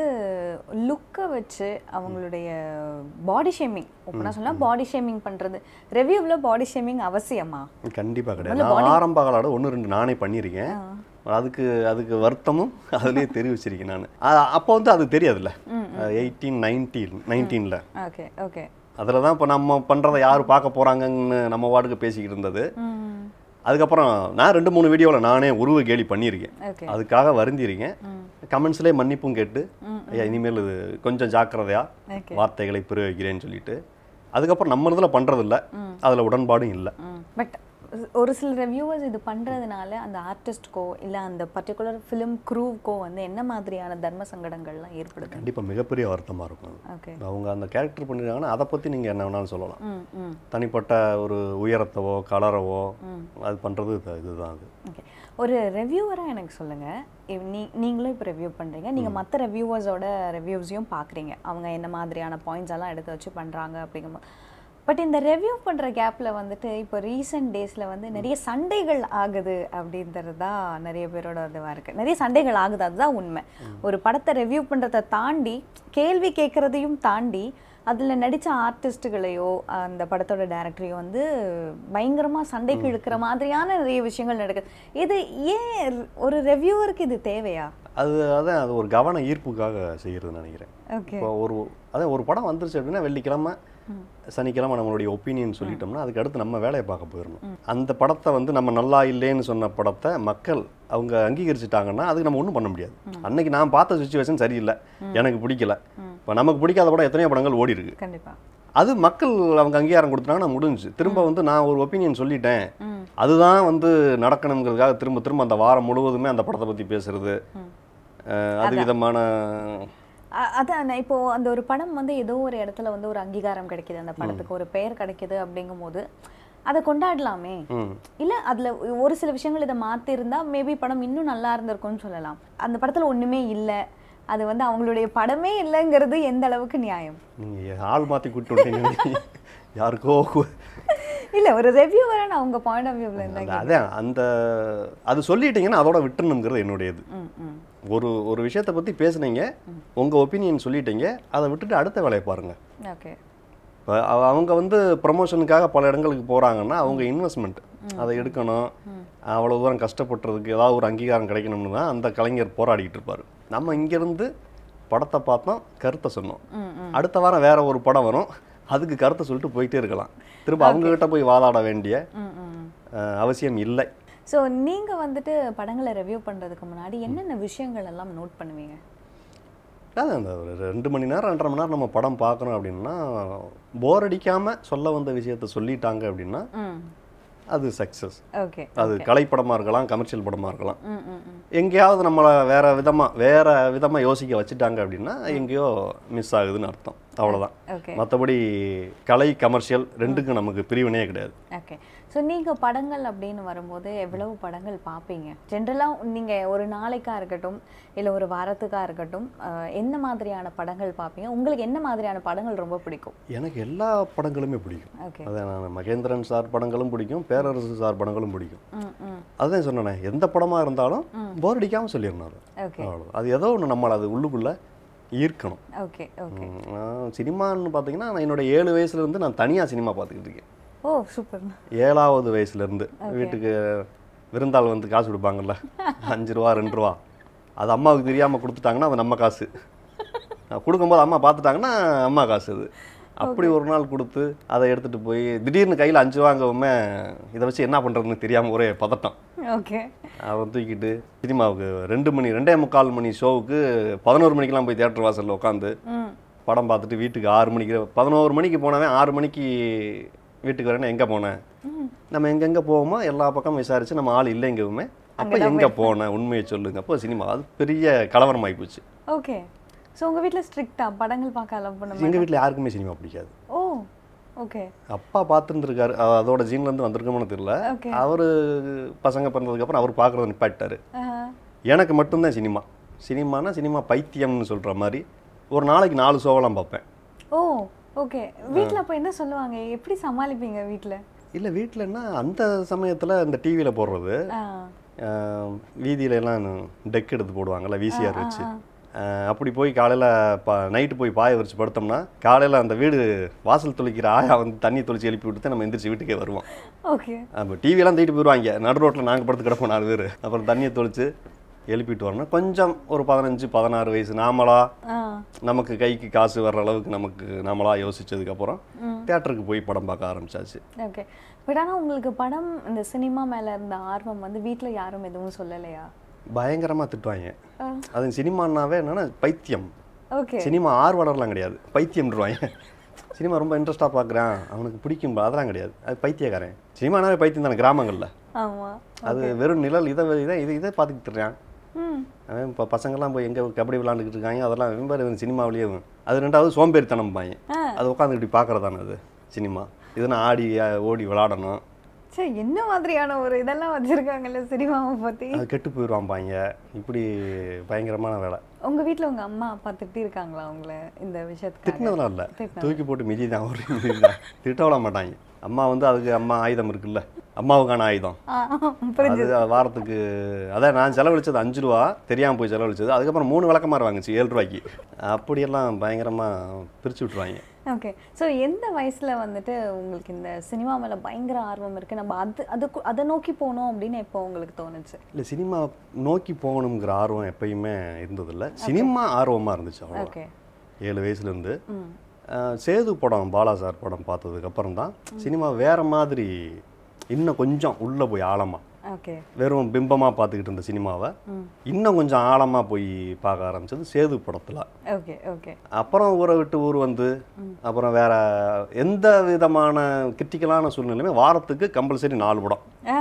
லுக்கை வச்சு அவங்களுடைய பாடி ஷேமிங் ஓப்பனாக சொன்னால் பாடி ஷேமிங் பண்ணுறது ரிவ்யூவில் பாடி ஷேமிங் அவசியமா கண்டிப்பாக கிடையாது நான் ஆரம்ப காலோட ஒன்று ரெண்டு நானே பண்ணியிருக்கேன் அதுக்கு அதுக்கு வருத்தமும் அதுலேயே தெரிவிச்சிருக்கேன் நான் அப்போ வந்து அது தெரியாதுல்ல எயிட்டீன் நைன்டீன் நைன்டீனில் ஓகே ஓகே அதில் தான் இப்போ நம்ம பண்ணுறதை யார் பார்க்க போகிறாங்கன்னு நம்ம வார்டுக்கு பேசிக்கிட்டு இருந்தது அதுக்கப்புறம் நான் ரெண்டு மூணு வீடியோவில் நானே உருவ கேலி பண்ணியிருக்கேன் ஓகே அதுக்காக வருந்திருக்கேன் கமெண்ட்ஸ்லேயே மன்னிப்பும் கேட்டு ஐயா இனிமேல் இது கொஞ்சம் ஜாக்கிரதையா ஓகே வார்த்தைகளை பிரயோகிக்கிறேன்னு சொல்லிட்டு அதுக்கப்புறம் நம்ம இதில் பண்ணுறதில்ல அதில் உடன்பாடும் இல்லை பட் ஒரு சில ரிவ்யூவர்ஸ் இது பண்ணுறதுனால அந்த ஆர்டிஸ்ட்க்கோ இல்லை அந்த பர்டிகுலர் ஃபிலிம் க்ரூவுக்கோ வந்து என்ன மாதிரியான தர்ம சங்கடங்கள்லாம் ஏற்படுது கண்டிப்பாக மிகப்பெரிய வருத்தமாக இருக்கும் அது. ஓகே அவங்க அந்த கேரக்டர் பண்ணிருக்காங்கன்னா அதை பற்றி நீங்கள் என்ன வேணாலும் சொல்லலாம் ம் ம் தனிப்பட்ட ஒரு உயரத்தவோ கலரவோ அது பண்ணுறது இதுதான் அது ஓகே ஒரு ரெவ்யூவராக எனக்கு சொல்லுங்கள் நீ நீங்களும் இப்போ ரிவ்யூ பண்ணுறீங்க நீங்கள் மற்ற ரெவ்யூவர்ஸோட ரிவ்யூஸையும் பார்க்குறீங்க அவங்க என்ன மாதிரியான பாயிண்ட்ஸ் எல்லாம் எடுத்து வச்சு பண்ணுறாங்க அப்படிங்கும்போது பட் இந்த ரெவ்யூ பண்ணுற கேப்பில் வந்துட்டு இப்போ ரீசெண்ட் டேஸில் வந்து நிறைய சண்டைகள் ஆகுது அப்படின்றது தான் நிறைய பேரோட இதுவாக இருக்குது நிறைய சண்டைகள் ஆகுது அதுதான் உண்மை ஒரு படத்தை ரெவ்யூ பண்ணுறதை தாண்டி கேள்வி கேட்குறதையும் தாண்டி அதில் நடித்த ஆர்டிஸ்ட்டுகளையோ அந்த படத்தோட டேரக்டரையோ வந்து பயங்கரமாக சண்டைக்கு இழுக்கிற மாதிரியான நிறைய விஷயங்கள் நடக்குது இது ஏன் ஒரு ரெவ்யூவருக்கு இது தேவையா அது அதான் அது ஒரு கவன ஈர்ப்புக்காக செய்கிறதுன்னு நினைக்கிறேன் ஓகே இப்போ ஒரு அதான் ஒரு படம் வந்துருச்சு அப்படின்னா வெள்ளிக்கிழமை சனிக்கிழமை நம்மளுடைய ஒப்பீனியன் சொல்லிட்டோம்னா அதுக்கு அடுத்து நம்ம வேலையை பார்க்க போயிடணும் அந்த படத்தை வந்து நம்ம நல்லா இல்லைன்னு சொன்ன படத்தை மக்கள் அவங்க அங்கீகரிச்சிட்டாங்கன்னா அதுக்கு நம்ம ஒன்றும் பண்ண முடியாது அன்னைக்கு நான் பார்த்த சுச்சுவேஷன் சரியில்லை எனக்கு பிடிக்கல இப்போ நமக்கு பிடிக்காத படம் எத்தனையோ படங்கள் ஓடி இருக்கு கண்டிப்பாக அது மக்கள் அவங்க அங்கீகாரம் கொடுத்துட்டாங்கன்னா முடிஞ்சு திரும்ப வந்து நான் ஒரு ஒப்பீனியன் சொல்லிட்டேன் அதுதான் வந்து நடக்கணுங்கிறதுக்காக திரும்ப திரும்ப அந்த வாரம் முழுவதுமே அந்த படத்தை பற்றி பேசுறது அஹ், அது விதமான அ- அதான் நான் இப்போ அந்த ஒரு படம் வந்து ஏதோ ஒரு இடத்துல வந்து ஒரு அங்கீகாரம் கிடைக்குது அந்த படத்துக்கு ஒரு பெயர் கிடைக்குது அப்படிங்கும்போது அதை கொண்டாடலாமே ம் இல்ல அதுல ஒரு சில விஷயங்கள் இதை மாத்திருந்தா மேபி படம் இன்னும் நல்லா இருந்திருக்கும்னு சொல்லலாம் அந்த படத்துல ஒண்ணுமே இல்ல அது வந்து அவங்களுடைய படமே இல்லைங்கிறது எந்த அளவுக்கு நியாயம் நீங்கள் ஆள் மாற்றி கூப்பிட்டு விட்டீங்க யாருக்கோ கு- இல்ல ஒரு ரெவ்யூவரை நான் உங்க பாயிண்ட் ஆஃப் வியூல இருந்தா அந்த- அதான் அந்த அது சொல்லிட்டீங்கன்னா அதோட விட்டுணுங்கிறது என்னுடையது ம் ம் ஒரு ஒரு விஷயத்தை பற்றி பேசுனீங்க உங்கள் ஒப்பீனியன் சொல்லிட்டீங்க அதை விட்டுட்டு அடுத்த வேலையை பாருங்கள் ஓகே இப்போ அவங்க வந்து ப்ரமோஷனுக்காக பல இடங்களுக்கு போகிறாங்கன்னா அவங்க இன்வெஸ்ட்மெண்ட் அதை எடுக்கணும் அவ்வளோ தூரம் கஷ்டப்படுறதுக்கு ஏதாவது ஒரு அங்கீகாரம் கிடைக்கணும்னு தான் அந்த கலைஞர் போராடிக்கிட்டு இருப்பார் நம்ம இங்கேருந்து படத்தை பார்த்தோம் கருத்தை சொன்னோம் அடுத்த வாரம் வேற ஒரு படம் வரும் அதுக்கு கருத்தை சொல்லிட்டு போயிட்டே இருக்கலாம் திரும்ப அவங்க கிட்ட போய் வாதாட வேண்டிய ம் ம் அஹ், அவசியம் இல்லை ஸோ நீங்க வந்துட்டு படங்களை ரெவ்யூ பண்றதுக்கு முன்னாடி என்னென்ன விஷயங்கள் எல்லாம் நோட் பண்ணுவீங்க அதான் அந்த ஒரு ரெண்டு மணி நேரம் ரெண்டரை மணி நேரம் நம்ம படம் பார்க்குறோம் அப்படின்னா போர் அடிக்காமல் சொல்ல வந்த விஷயத்த சொல்லிட்டாங்க அப்படின்னா ம் அது சக்ஸஸ் ஓகே அது கலைப்படமாக இருக்கலாம் கமர்ஷியல் படமாக இருக்கலாம் ம் ம் ம் எங்கேயாவது நம்மளை வேற விதமாக வேற விதமாக யோசிக்க வச்சுட்டாங்க அப்படின்னா எங்கேயோ மிஸ் ஆகுதுன்னு அர்த்தம் அவ்வளோதான் ஓகே மற்றபடி கலை கமர்ஷியல் ரெண்டுக்கும் நமக்கு பிரிவினையே கிடையாது ஓகே ஸோ நீங்கள் படங்கள் அப்படின்னு வரும்போது எவ்வளவு படங்கள் பார்ப்பீங்க ஜென்ரலாக நீங்கள் ஒரு நாளைக்கா இருக்கட்டும் இல்லை ஒரு வாரத்துக்கா இருக்கட்டும் அஹ், என்ன மாதிரியான படங்கள் பார்ப்பீங்க உங்களுக்கு என்ன மாதிரியான படங்கள் ரொம்ப பிடிக்கும் எனக்கு எல்லா படங்களுமே பிடிக்கும் ஓகே அதான் நான் மகேந்திரன் சார் படங்களும் பிடிக்கும் பேரரசு சார் படங்களும் பிடிக்கும் ம் ம் அதுதான் சொன்னேனே எந்த படமாக இருந்தாலும் போர் அடிக்காமல் சொல்லிடணும் அது ஓகே அவ்வளோ அது ஏதோ ஒன்று நம்மளை அது உள்ளுக்குள்ளே ஈர்க்கணும் ஓகே ஓகே ம், நான் சினிமான்னு பார்த்தீங்கன்னா நான் என்னோட ஏழு வயசுலேருந்து நான் தனியாக சினிமா பார்த்துக்கிட்டு இருக்கேன் ஓ சூப்பர் ஏழாவது வயசுலேருந்து வீட்டுக்கு விருந்தாள் வந்து காசு கொடுப்பாங்கல்ல அஞ்சு ரூபா ரெண்டு ரூபா அது அம்மாவுக்கு தெரியாமல் கொடுத்துட்டாங்கன்னா அது நம்ம காசு நான் கொடுக்கும்போது அம்மா பார்த்துட்டாங்கன்னா அம்மா காசு அது அப்படி ஒரு நாள் கொடுத்து அதை எடுத்துகிட்டு போய் திடீர்னு கையில் அஞ்சு ரூபாங்கவுமே இதை வச்சு என்ன பண்ணுறதுன்னு தெரியாமல் ஒரே பதட்டம் ஓகே அவன் தூக்கிட்டு சினிமாவுக்கு ரெண்டு மணி ரெண்டே முக்கால் மணி ஷோவுக்கு பதினோரு மணிக்கெலாம் போய் தியேட்டர் வாசலில் உட்காந்து ம் படம் பார்த்துட்டு வீட்டுக்கு ஆறு மணிக்கு பதினோரு மணிக்கு போனவன் ஆறு மணிக்கு வீட்டுக்கு வரேன்னா எங்கே போனேன் நம்ம எங்கெங்கே போவோமோ எல்லா பக்கமும் விசாரித்து நம்ம ஆள் இல்லைங்கவுமே அப்போ எங்கே போனேன் உண்மையை சொல்லுங்க அப்போ சினிமா அது பெரிய கலவரம் ஆகிப்போச்சு ஓகே ஸோ உங்க வீட்ல ஸ்ட்ரிக்டா படங்கள் பார்க்க அலோவ் பண்ண எங்கள் வீட்டில் யாருக்குமே சினிமா பிடிக்காது ஓ ஓகே அப்பா பார்த்துருந்துருக்காரு அதோட ஜீன்லேருந்து வந்திருக்கோம்னு தெரியல Okay. அவர் பசங்க பிறந்ததுக்கப்புறம் அவர் பார்க்குறத நிப்பாட்டாரு எனக்கு மட்டும்தான் சினிமா சினிமானா சினிமா பைத்தியம்னு சொல்கிற மாதிரி ஒரு நாளைக்கு நாலு ஷோவெல்லாம் பார்ப்பேன் ஓ ஓகே வீட்ல அப்ப என்ன சொல்லுவாங்க எப்படி சமாளிப்பீங்க வீட்ல இல்லை வீட்டிலன்னா அந்த சமயத்தில் இந்த டிவியில் போடுறது ஆ வீதியில எல்லாம் டெக் எடுத்து போடுவாங்கல்ல விசிஆர் வச்சு அஹ் அப்படி போய் காலையில் பா நைட்டு போய் பாய விரிச்சு படுத்தோம்னா காலையில் அந்த வீடு வாசல் தொளிக்கிற ஆயா வந்து தண்ணி தொளிச்சு எழுப்பி விட்டு நம்ம எந்திரிச்சு வீட்டுக்கே வருவோம் ஓகே அப்போ டிவியெல்லாம் தூக்கிட்டு போயிடுவாங்க நடு ரோட்டில் நாங்கள் படுத்து கிடப்போம் நாலு பேர் அப்புறம் தண்ணியை தொளிச்சு எழுப்பிட்டு வரணும் கொஞ்சம் ஒரு பதினஞ்சு பதினாறு வயசு நாமளா ஆ நமக்கு கைக்கு காசு வர்ற அளவுக்கு நமக்கு நாமளா யோசிச்சதுக்கப்புறம் தேட்டருக்கு போய் படம் பார்க்க ஆரம்பிச்சாச்சு ஓகே பட் ஆனா உங்களுக்கு படம் இந்த சினிமா மேல இருந்த ஆர்வம் வந்து வீட்ல யாரும் எதுவும் சொல்லலையா பயங்கரமாக திட்டுவாங்க ஆ. அது சினிமானாவே என்னன்னா பைத்தியம் ஓகே சினிமா ஆர்வலர்லாம் கிடையாது பைத்தியம்ன்றவாங்க சினிமா ரொம்ப இன்ட்ரெஸ்ட்டாக பார்க்குறான் அவனுக்கு பிடிக்கும் அதெல்லாம் கிடையாது அது பைத்தியக்காரன் சினிமானாவே பைத்தியம் தானே கிராமங்களில் ஆமா அது வெறும் நிழல் இதை இதை இதை இதை பார்த்துக்கிட்டு இருக்கான் ம் அவன் இப்போ பசங்கள்லாம் போய் எங்கே கபடி விளாண்டுக்கிட்டு இருக்காங்க அதெல்லாம் வெம்பார் இவன் சினிமாவிலேயே இவன். அது ரெண்டாவது சோம்பேறித்தனம் பாயன் அது உட்காந்துக்கிட்டு பார்க்குறதானே அது சினிமா இதுனா ஆடி ஆ- ஓடி விளாடணும் சே என்ன மாதிரியான ஒரு இதெல்லாம் வச்சிருக்காங்கல்ல சினிமாவை பத்தி அது கெட்டு போயிடுவான் பாங்க இப்படி பயங்கரமான வேலை உங்க வீட்ல உங்க அம்மா அப்பா திட்டி இருக்காங்களா உங்களை இந்த விஷயத்துக்காக திட்டினதெல்லாம் இல்லை திட்டினது. தூக்கி போட்டு மிதி தான் ஒரு மிதி தான் திட்ட விட மாட்டாங்க அம்மா வந்து அதுக்கு அம்மா ஆயுதம் இருக்குல்ல அம்மாவுக்கான ஆயுதம் ஆ, புரிஞ்சு அது வாரத்துக்கு அதான் நான் செலவழிச்சது அஞ்சு ரூபா தெரியாமல் போய் செலவழிச்சது அதுக்கப்புறம் மூணு விளக்கமாறு வாங்குச்சு ஏழு ரூபாய்க்கு அப்படியெல்லாம் பயங்கரமாக பிரித்து விட்ருவாங்க ஓகே ஸோ எந்த வயசுல வந்துட்டு உங்களுக்கு இந்த சினிமா மேல பயங்கர ஆர்வம் இருக்கு நம்ம அது அதுக்கு அதை நோக்கி போகணும் அப்படின்னு எப்போ உங்களுக்கு தோணுச்சு இல்லை சினிமா நோக்கி போகணுங்கிற ஆர்வம் எப்பயுமே இருந்ததில்ல சினிமா ஆர்வமாக இருந்துச்சு அவ்வளோ ஓகே ஏழு வயசுலேருந்து சேது படம் பாலா சார் படம் பார்த்ததுக்கப்புறம் தான் சினிமா வேற மாதிரி இன்னும் கொஞ்சம் உள்ளே போய் ஆழமாக ஓகே வெறும் பிம்பமாக பார்த்துக்கிட்டு இருந்த சினிமாவை இன்னும் கொஞ்சம் ஆழமாக போய் பார்க்க ஆரம்பிச்சது சேது படத்தில் ஓகே ஓகே அப்புறம் ஊரை விட்டு ஊர் வந்து அப்புறம் வேற எந்த விதமான கிரிட்டிக்கலான சூழ்நிலையுமே வாரத்துக்கு கம்பல்சரி நாலு படம் ஆ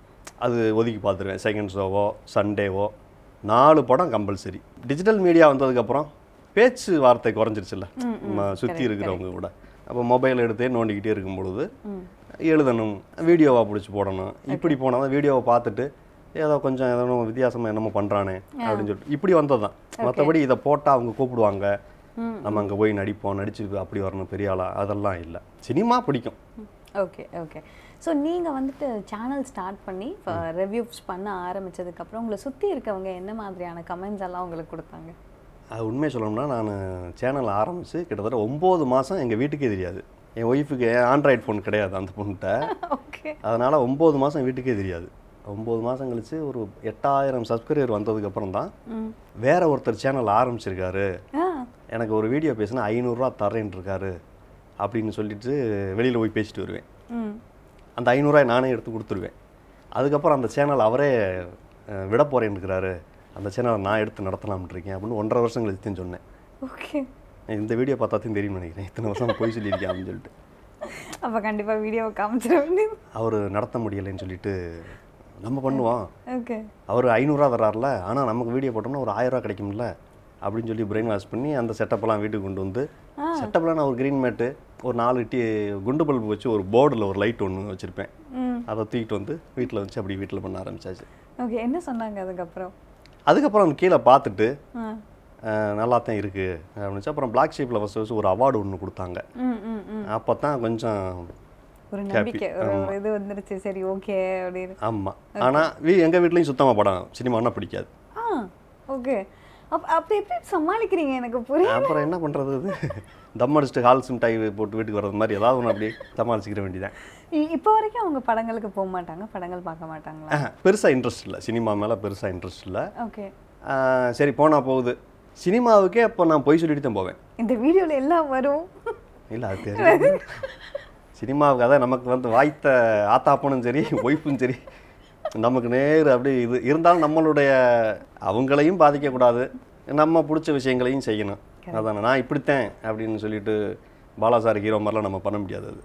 அது ஒதுக்கி பார்த்துருவேன் செகண்ட் ஷோவோ சண்டேவோ நாலு படம் கம்பல்சரி டிஜிட்டல் மீடியா வந்ததுக்கப்புறம் பேச்சு வார்த்தை குறைஞ்சிருச்சுல்ல நம்ம சுற்றி இருக்கிறவங்க கூட அப்போ மொபைல் எடுத்தே நோண்டிக்கிட்டே இருக்கும் பொழுது எழுதணும் வீடியோவாக பிடிச்சி போடணும் இப்படி போனால் தான் வீடியோவை பார்த்துட்டு ஏதோ கொஞ்சம் ஏதோ வித்தியாசமாக என்னமோ பண்ணுறானே அப்படின்னு சொல்லிட்டு இப்படி வந்தது தான் மற்றபடி இதை போட்டால் அவங்க கூப்பிடுவாங்க நம்ம அங்கே போய் நடிப்போம் நடிச்சு அப்படி வரணும் பெரிய ஆளா அதெல்லாம் இல்லை சினிமா பிடிக்கும் ஓகே ஓகே ஸோ நீங்கள் வந்துட்டு சேனல் ஸ்டார்ட் பண்ணி ரிவ்யூஸ் பண்ண ஆரம்பிச்சதுக்கப்புறம் உங்களை சுற்றி இருக்கவங்க என்ன மாதிரியான கமெண்ட்ஸ் எல்லாம் உங்களுக்கு கொடுத்தாங்க அது உண்மையை சொல்லணும்னா நான் சேனல் ஆரம்பித்து கிட்டத்தட்ட ஒம்பது மாதம் எங்கள் வீட்டுக்கே தெரியாது என் ஒய்ஃபுக்கு ஆண்ட்ராய்டு ஃபோன் கிடையாது அந்த பொண்ணுகிட்ட ஓகே அதனால் ஒம்பது மாதம் வீட்டுக்கே தெரியாது ஒம்பது மாதம் கழிச்சு ஒரு எட்டாயிரம் சப்ஸ்கிரைபர் வந்ததுக்கப்புறம் தான் ம் வேற ஒருத்தர் சேனல் ஆரம்பிச்சிருக்காரு ஆ எனக்கு ஒரு வீடியோ பேசினா ஐநூறுரூவா தரேன் இருக்காரு அப்படின்னு சொல்லிட்டு வெளியில் போய் பேசிட்டு வருவேன் ம் அந்த ஐநூறுரூவாய் நானே எடுத்து கொடுத்துருவேன் அதுக்கப்புறம் அந்த சேனல் அவரே அஹ், விட போறேன்னு இருக்கிறாரு அந்த சேனலை நான் எடுத்து நடத்தலாம்னு இருக்கேன் அப்படின்னு ஒன்றரை வருஷம் கழிச்சு தான் சொன்னேன் ஓகே இந்த வீடியோ பார்த்தாத்தையும் தெரியும்னு நினைக்கிறேன் இத்தனை வருஷம் போய் சொல்லியிருக்கேன் அப்படின்னு சொல்லிட்டு அப்போ கண்டிப்பாக வீடியோவை காமிச்சிட வேண்டியது அவர் நடத்த முடியலைன்னு சொல்லிட்டு நம்ம பண்ணுவோம் ஓகே அவர் ஐநூறுரூவா தராருல ஆனால் நமக்கு வீடியோ போட்டோம்னா ஒரு ஆயிரம் ரூபா கிடைக்கும்ல அப்படின்னு சொல்லி பிரெயின் வாஷ் பண்ணி அந்த செட்டப்பெல்லாம் வீட்டுக்கு கொண்டு வந்து செட்டப்லாம் நான் ஒரு க்ரீன் மேட்டு ஒரு நாலு டீ குண்டு பல்பு வச்சு ஒரு போர்டில் ஒரு லைட் ஒன்று வச்சுருப்பேன் ம் அதை தூக்கிட்டு வந்து வீட்டில் வச்சு அப்படி வீட்டில் பண்ண ஆரம்பிச்சாச்சு ஓகே என்ன சொன்னாங்க அதுக்கப்புறம் அதுக்கப்புறம் கீழே பார்த்துட்டு ஆ அஹ், நல்லா தான் இருக்குது அப்படின்னு அப்புறம் பிளாக் ஷீப்பில் ஃபஸ்ட் ஃபஸ்ட் ஒரு அவார்டு ஒன்று கொடுத்தாங்க ம் ம் ம் அப்போ தான் கொஞ்சம் ஒரு Happy. நம்பிக்கை ஒரு ஒரு இது வந்துருச்சு சரி ஓகே அப்படின்னு ஆமாம் ஆனால் வீ எங்கள் வீட்லேயும் சுத்தமாக படம் சினிமானா பிடிக்காது ஆ ஓகே அப் அப்படி எப்படி சமாளிக்கிறீங்க எனக்கு புரியல அப்புறம் என்ன பண்ணுறது இது தம் அடிச்சுட்டு ஹால் சிம்டாய் போட்டு வீட்டுக்கு வர்றது மாதிரி ஏதாவது ஒன்று அப்படியே சமாளிச்சிக்கிற வேண்டியதான் இ- இப்போ வரைக்கும் அவங்க படங்களுக்கு போக மாட்டாங்க படங்கள் பார்க்க மாட்டாங்களா பெருசாக இன்ட்ரெஸ்ட் இல்லை சினிமா மேலே பெருசாக இன்ட்ரெஸ்ட் இல்லை ஓகே ஆஹ் சரி போனால் போகுது சினிமாவுக்கே அப்போ நான் போய் சொல்லிட்டு தான் போவேன் இந்த வீடியோல எல்லாம் வரும் இல்லை அது தெரியும் சினிமாவுக்கு அதான் நமக்கு வந்து வாய்த்த ஆத்தாப்பனும் சரி ஒய்ஃபும் சரி நமக்கு நேர் அப்படி இது இருந்தாலும் நம்மளுடைய அவங்களையும் பாதிக்கக்கூடாது நம்ம பிடிச்ச விஷயங்களையும் செய்யணும் அதானே நான் இப்படித்தேன் அப்படின்னு சொல்லிட்டு பாலாசார் ஹீரோ மாதிரிலாம் நம்ம பண்ண முடியாது அது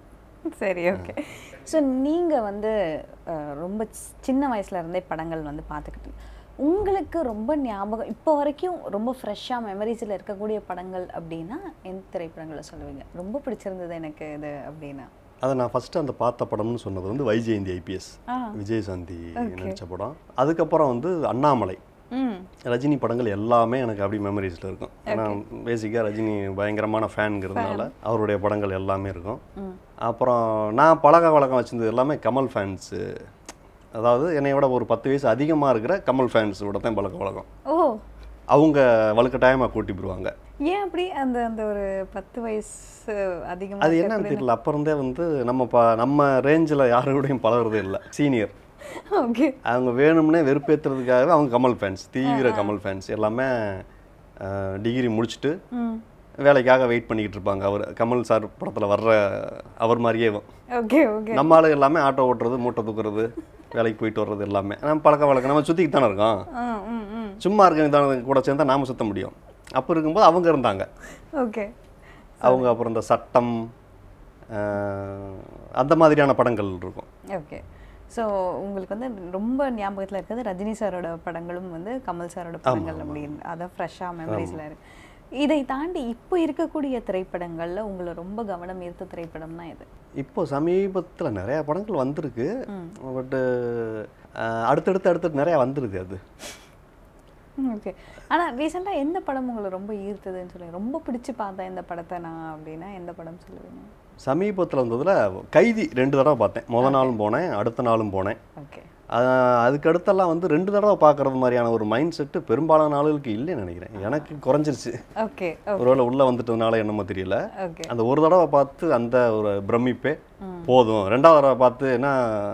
சரி ஓகே ஸோ நீங்கள் வந்து அஹ், ரொம்ப சி- சின்ன வயசுல இருந்தே படங்கள் வந்து பார்த்துக்கிட்டு உங்களுக்கு ரொம்ப ஞாபகம் இப்போ வரைக்கும் ரொம்ப ஃப்ரெஷ்ஷாக மெமரிஸில் இருக்கக்கூடிய படங்கள் அப்படின்னா எந்த திரைப்படங்களை சொல்லுவீங்க ரொம்ப பிடிச்சிருந்தது எனக்கு இது அப்படின்னா அதை நான் ஃபஸ்ட்டு அந்த பார்த்த படம்னு சொன்னது வந்து வைஜெயந்தி ஐபிஎஸ் ஆ. விஜயசாந்தி நடித்த படம் அதுக்கப்புறம் வந்து அண்ணாமலை ம் ரஜினி படங்கள் எல்லாமே எனக்கு அப்படி மெமரிஸில் இருக்கும் ஏன்னா பேசிக்காக ரஜினி பயங்கரமான ஃபேனுங்கிறதுனால அவருடைய படங்கள் எல்லாமே இருக்கும் அப்புறம் நான் பழக வழக்கம் வச்சிருந்தது எல்லாமே கமல் ஃபேன்ஸு அதாவது என்னை விட ஒரு பத்து வயசு அதிகமாக இருக்கிற கமல் ஃபேன்ஸோட தான் பழக்க வழக்கம் ஓ அவங்க வலுக்கட்டாயமாக கூட்டி போடுவாங்க ஏன் அப்படி அந்த அந்த ஒரு பத்து வயசு அதிகமாக அது என்னன்னு தெரியல அப்போ இருந்தே வந்து நம்ம ப நம்ம ரேஞ்சில் யாரோடையும் பழகுறதே இல்லை சீனியர் ஓகே அவங்க வேணும்னே வெறுப்பேற்றுறதுக்காகவே அவங்க கமல் ஃபேன்ஸ் தீவிர கமல் ஃபேன்ஸ் எல்லாமே டிகிரி முடிச்சுட்டு ம் வேலைக்காக வெயிட் பண்ணிக்கிட்டு இருப்பாங்க அவர் கமல் சார் படத்தில் வர்ற அவர் மாதிரியே இவன். ஓகே ஓகே நம்ம ஆளு எல்லாமே ஆட்டோ ஓட்டுறது மூட்டை தூக்குறது வேலைக்கு போயிட்டு வர்றது எல்லாமே நம்ம பழக்க வழக்கம் நம்ம சுற்றிக்கிட்டு தானே இருக்கோம் ம் ம் ம் சும்மா இருக்கவங்க தானே கூட சேர்ந்தா நாம சுத்த முடியும் அப்போ இருக்கும்போது அவங்க இருந்தாங்க ஓகே அவங்க அப்புறம் இந்த சட்டம் அஹ், அந்த மாதிரியான படங்கள் இருக்கும் ஓகே ஸோ உங்களுக்கு வந்து ரொம்ப ஞாபகத்தில் இருக்கிறது ரஜினி சாரோட படங்களும் வந்து கமல் சாரோட படங்கள் அப்படின்னு அதான் ஃப்ரெஷ்ஷாக மெமரிஸில் இருக்கு இதை தாண்டி இப்போ இருக்கக்கூடிய திரைப்படங்கள்ல உங்களை ரொம்ப கவனம் ஈர்த்த திரைப்படம்னா எது இப்போ சமீபத்தில் நிறைய படங்கள் வந்திருக்கு பட்டு அடுத்தடுத்து அடுத்தடுத்து நிறையா வந்துருது அது ஓகே ஆனா ரீசெண்டாக எந்த படம் உங்களை ரொம்ப ஈர்த்ததுன்னு சொல்லுங்க ரொம்ப பிடிச்சு பார்த்தேன் இந்த படத்தை நான் அப்படின்னா எந்த படம் சொல்லுவீங்க சமீபத்தில் வந்ததில் கைதி ரெண்டு தடவை பார்த்தேன் முத நாளும் போனேன் அடுத்த நாளும் போனேன் ஓகே அஹ், அதுக்கு அடுத்தெல்லாம் வந்து ரெண்டு தடவை பார்க்குறது மாதிரியான ஒரு மைண்ட் செட்டு பெரும்பாலான ஆளுகளுக்கு இல்லைன்னு நினைக்கிறேன் எனக்கு குறைஞ்சிருச்சு ஓகே ஒருவேளை உள்ளே வந்துட்டதுனால என்னமோ தெரியல ஓகே அந்த ஒரு தடவை பார்த்து அந்த ஒரு பிரமிப்பே போதும் ரெண்டாவது தடவை பார்த்து என்ன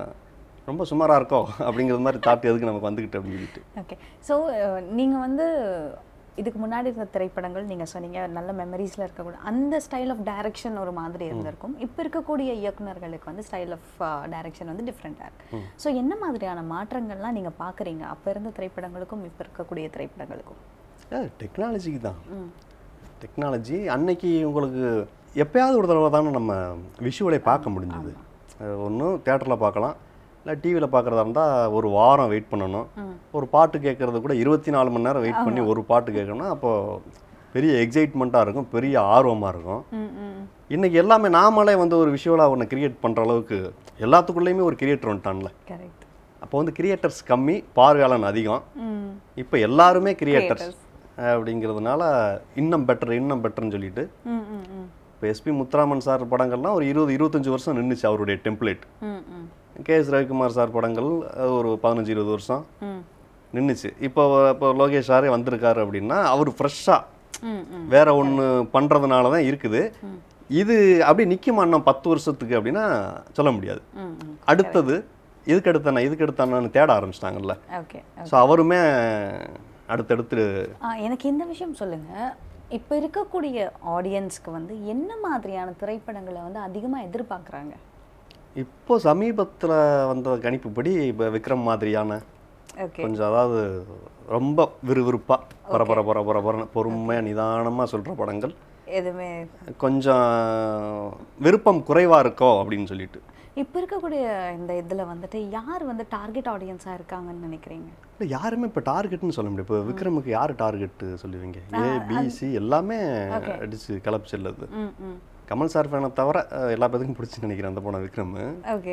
ரொம்ப சுமாராக இருக்கோ அப்படிங்கிறது மாதிரி தாட் எதுக்கு நமக்கு வந்துக்கிட்டு அப்படின்னு சொல்லிட்டு ஓகே ஸோ நீங்கள் வந்து இதுக்கு முன்னாடி இருந்த திரைப்படங்கள் நீங்கள் சொன்னீங்க நல்ல மெமரிஸில் இருக்கக்கூடிய அந்த ஸ்டைல் ஆஃப் டைரக்ஷன் ஒரு மாதிரி இருந்திருக்கும் இப்போ இருக்கக்கூடிய இயக்குனர்களுக்கு வந்து ஸ்டைல் ஆஃப் டைரக்ஷன் வந்து டிஃப்ரெண்ட்டாக இருக்கு ஸோ என்ன மாதிரியான மாற்றங்கள்லாம் நீங்கள் பார்க்குறீங்க அப்போ இருந்த திரைப்படங்களுக்கும் இப்போ இருக்கக்கூடிய திரைப்படங்களுக்கும் டெக்னாலஜிக்கு தான் டெக்னாலஜி அன்னைக்கு உங்களுக்கு எப்பயாவது ஒரு தடவை தானே நம்ம விஷுவலை பார்க்க முடிஞ்சது ஒன்று தேட்டரில் பார்க்கலாம் இல்லை டிவியில் பார்க்குறதா இருந்தால் ஒரு வாரம் வெயிட் பண்ணணும் ஒரு பாட்டு கேட்குறது கூட இருபத்தி நாலு மணி நேரம் வெயிட் பண்ணி ஒரு பாட்டு கேட்கணும்னா அப்போது பெரிய எக்ஸைட்மெண்ட்டாக இருக்கும் பெரிய ஆர்வமாக இருக்கும் ம் ம் இன்னைக்கு எல்லாமே நாமளே வந்து ஒரு விஷுவலாக ஒன்று கிரியேட் பண்ணுற அளவுக்கு எல்லாத்துக்குள்ளேயுமே ஒரு கிரியேட்டர் வந்துட்டான்ல கரெக்ட் அப்போ வந்து கிரியேட்டர்ஸ் கம்மி பார்வையாளன் அதிகம் ம் இப்போ எல்லாருமே கிரியேட்டர்ஸ் அப்படிங்கிறதுனால இன்னும் பெட்டர் இன்னும் பெட்டர்னு சொல்லிட்டு ம் ம் ம் இப்போ எஸ்பி முத்துராமன் சார் படங்கள்லாம் ஒரு இருபது இருபத்தஞ்சு வருஷம் நின்றுச்சு அவருடைய டெம்ப்ளேட் ம் ம் கே எஸ் ரவிக்குமார் சார் படங்கள் அது ஒரு பதினஞ்சு இருபது வருஷம் ம் நின்றுச்சு இப்போ இப்போ லோகேஷ் சாரே வந்திருக்காரு அப்படின்னா அவர் ஃப்ரெஷ்ஷாக ம் ம் வேற ஒன்று பண்ணுறதுனால தான் இருக்குது இது அப்படி நிற்குமா இன்னும் பத்து வருஷத்துக்கு அப்படின்னா சொல்ல முடியாது ம் ம் அடுத்தது இதுக்கு அடுத்தானே இதுக்கு அடுத்தானு தேட ஆரம்பிச்சிட்டாங்கல்ல ஓகே ஸோ அவருமே அடுத்தடுத்து ஆ, எனக்கு இந்த விஷயம் சொல்லுங்க இப்போ இருக்கக்கூடிய ஆடியன்ஸ்க்கு வந்து என்ன மாதிரியான திரைப்படங்களை வந்து அதிகமா எதிர்பார்க்குறாங்க இப்போ சமீபத்தில் வந்த கணிப்புப்படி இப்போ விக்ரம் மாதிரியான ஓகே கொஞ்சம் அதாவது ரொம்ப விறுவிறுப்பாக பர பர பர பர பரன்னு பொறுமையாக நிதானமாக சொல்கிற படங்கள் எதுவுமே கொஞ்சம் விருப்பம் குறைவாக இருக்கோ அப்படின்னு சொல்லிட்டு இப்போ இருக்கக்கூடிய இந்த இதில் வந்துட்டு யார் வந்து டார்கெட் ஆடியன்ஸாக இருக்காங்கன்னு நினைக்கிறீங்க இல்லை யாருமே இப்போ டார்கெட்னு சொல்ல முடியாது இப்போ விக்ரமுக்கு யார் டார்கெட்டு சொல்லுவீங்க ஏ பிசி எல்லாமே அடிச்சு கலப்பு செல்லுது ம் ம் கமல் சார் ஃபேனை தவிர அஹ், எல்லா பேருக்கும் பிடிச்சி நினைக்கிறேன் அந்த படம் விக்ரம் ஓகே